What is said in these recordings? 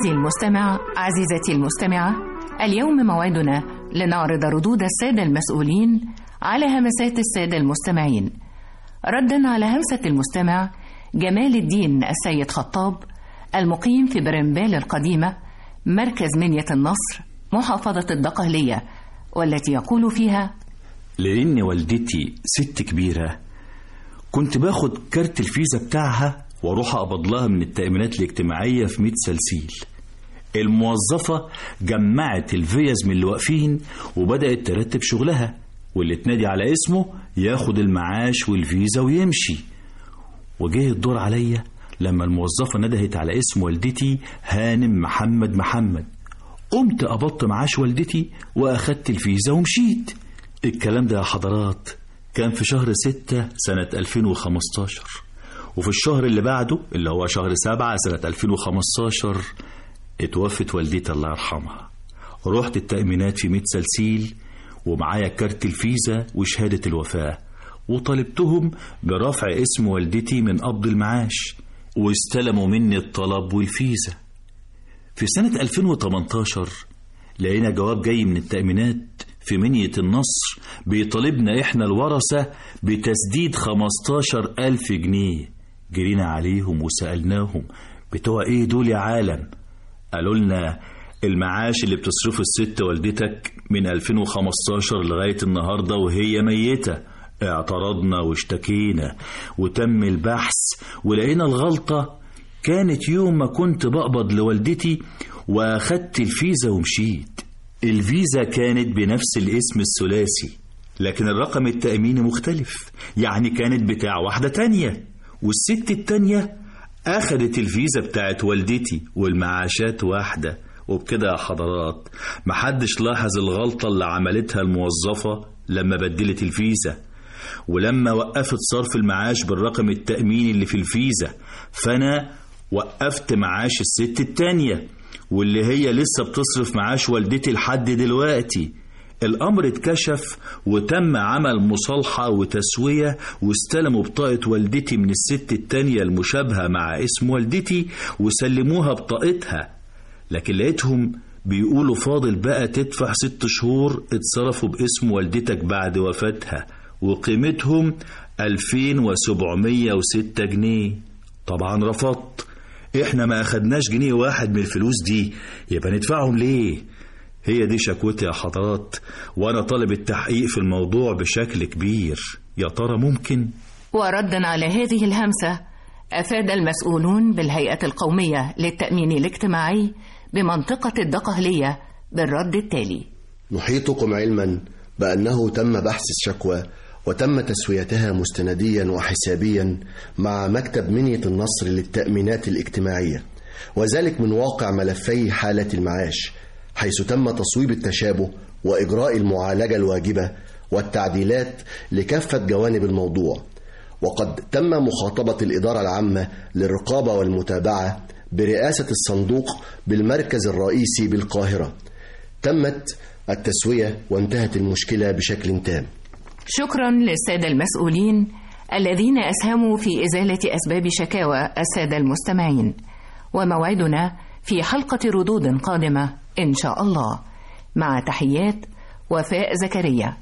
عزيزي المستمع عزيزتي المستمعة اليوم موعدنا لنعرض ردود السادة المسؤولين على همسات السادة المستمعين ردا على همسة المستمع جمال الدين السيد خطاب المقيم في برمبال القديمة مركز منية النصر محافظة الدقهلية والتي يقول فيها لأن والدتي ست كبيرة كنت باخد كارت الفيزا بتاعها واروح اقبض لها من التأمينات الاجتماعية في 100 سلسيل الموظفة جمعت الفيز من اللي واقفين وبدأت ترتب شغلها واللي تنادي على اسمه ياخد المعاش والفيزا ويمشي وجه الدور عليا لما الموظفة ندهت على اسم والدتي هانم محمد محمد قمت قبضت معاش والدتي وأخدت الفيزا ومشيت الكلام ده يا حضرات كان في شهر ستة سنة 2015 وفي الشهر اللي بعده اللي هو شهر سبعة سنة 2015 اتوفت والدتي الله يرحمها رحت التأمينات في 100 سلسيل ومعايا كارت الفيزا وشهادة الوفاة وطالبتهم برفع اسم والدتي من قبض المعاش واستلموا مني الطلب والفيزا في سنة 2018 لقينا جواب جاي من التأمينات في منية النصر بيطالبنا إحنا الورثة بتسديد 15 ألف جنيه جرينا عليهم وسألناهم بتوع إيه دول يا عالم قالوا لنا المعاش اللي بتصرفه الست والدتك من 2015 لغاية النهاردة وهي ميتة اعترضنا واشتكينا وتم البحث ولقينا الغلطة كانت يوم ما كنت بقبض لوالدتي واخدت الفيزا ومشيت الفيزا كانت بنفس الاسم الثلاثي لكن الرقم التأميني مختلف يعني كانت بتاع واحدة تانية والست التانية أخدت الفيزا بتاعت والدتي والمعاشات واحدة وبكده يا حضرات محدش لاحظ الغلطة اللي عملتها الموظفة لما بدلت الفيزا ولما وقفت صرف المعاش بالرقم التأميني اللي في الفيزا فأنا وقفت معاش الست التانية واللي هي لسه بتصرف معاش والدتي لحد دلوقتي الأمر اتكشف وتم عمل مصالحة وتسوية واستلموا بطاقة والدتي من الست التانية المشابهة مع اسم والدتي وسلموها بطاقتها لكن لقيتهم بيقولوا فاضل بقى تدفع ست شهور اتصرفوا باسم والدتك بعد وفاتها وقيمتهم 2706 جنيه طبعا رفضت احنا ما اخدناش جنيه واحد من الفلوس دي يبقى ندفعهم ليه هي دي شكوتي يا حضرات وانا طالب التحقيق في الموضوع بشكل كبير يا ترى ممكن وردا على هذه الهمسة أفاد المسؤولون بالهيئة القومية للتأمين الاجتماعي بمنطقة الدقهلية بالرد التالي نحيطكم علما بأنه تم بحث الشكوى وتم تسويتها مستنديا وحسابيا مع مكتب منية النصر للتأمينات الاجتماعية وذلك من واقع ملفي حالة المعاش حيث تم تصويب التشابه وإجراء المعالجة الواجبة والتعديلات لكافة جوانب الموضوع وقد تم مخاطبة الإدارة العامة للرقابة والمتابعة برئاسة الصندوق بالمركز الرئيسي بالقاهرة تمت التسوية وانتهت المشكلة بشكل تام شكرا للسادة المسؤولين الذين أسهموا في إزالة أسباب شكاوى السادة المستمعين وموعدنا في حلقة ردود قادمة إن شاء الله مع تحيات وفاء زكريا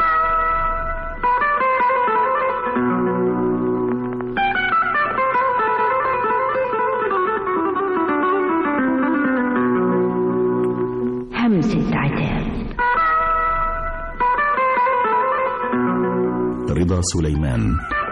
همسة عتاب رضا سليمان